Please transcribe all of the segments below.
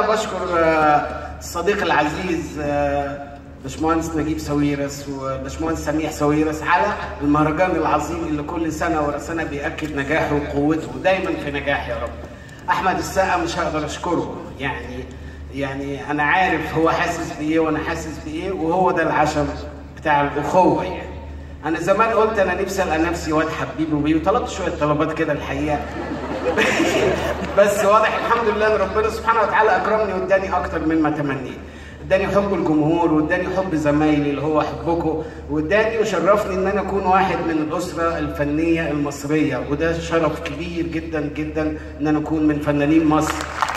بشكر آه، الصديق العزيز آه، باشمهندس نجيب ساويرس وباشمهندس سميح ساويرس على المهرجان العظيم اللي كل سنه ورا سنه بياكد نجاحه وقوته ودايما في نجاح يا رب. احمد السقا مش هقدر اشكره يعني يعني انا عارف هو حاسس بايه وانا حاسس بايه وهو ده العشم بتاع الاخوه يعني. انا زمان قلت انا نفسي القى نفسي واد حبيبي وبيه وطلبت شويه طلبات كده الحقيقه بس واضح الحمد لله ان ربنا سبحانه وتعالى اكرمني واداني اكتر مما تمنيت اداني حب الجمهور واداني حب زمايلي اللي هو حبكم واداني وشرفني ان انا اكون واحد من الاسره الفنيه المصريه وده شرف كبير جدا جدا ان انا اكون من فنانين مصر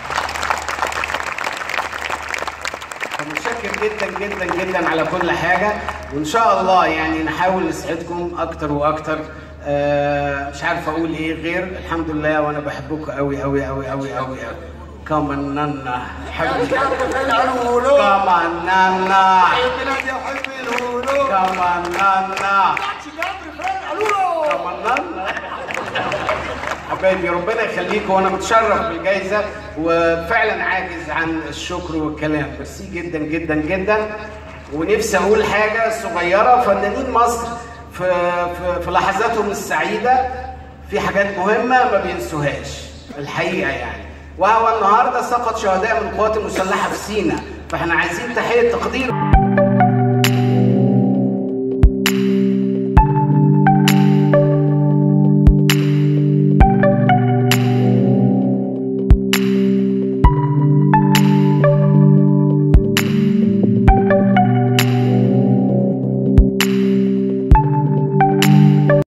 فمتشكر جدا جدا جدا على كل حاجه وان شاء الله يعني نحاول نسعدكم اكتر واكتر آه مش عارف اقول ايه غير الحمد لله وانا بحبكم قوي قوي قوي قوي قوي قوي كمان نانا حبيبي كمان نانا كمان نانا كمان نانا حبايبي ربنا يخليكم وانا متشرف بالجائزه وفعلا عاجز عن الشكر والكلام ميرسي جدا جدا جدا ونفسي اقول حاجه صغيره فنانين مصر في في, في لحظاتهم السعيده في حاجات مهمه ما بينسوهاش الحقيقه يعني وهو النهارده سقط شهداء من القوات المسلحه في سينا فاحنا عايزين تحيه تقدير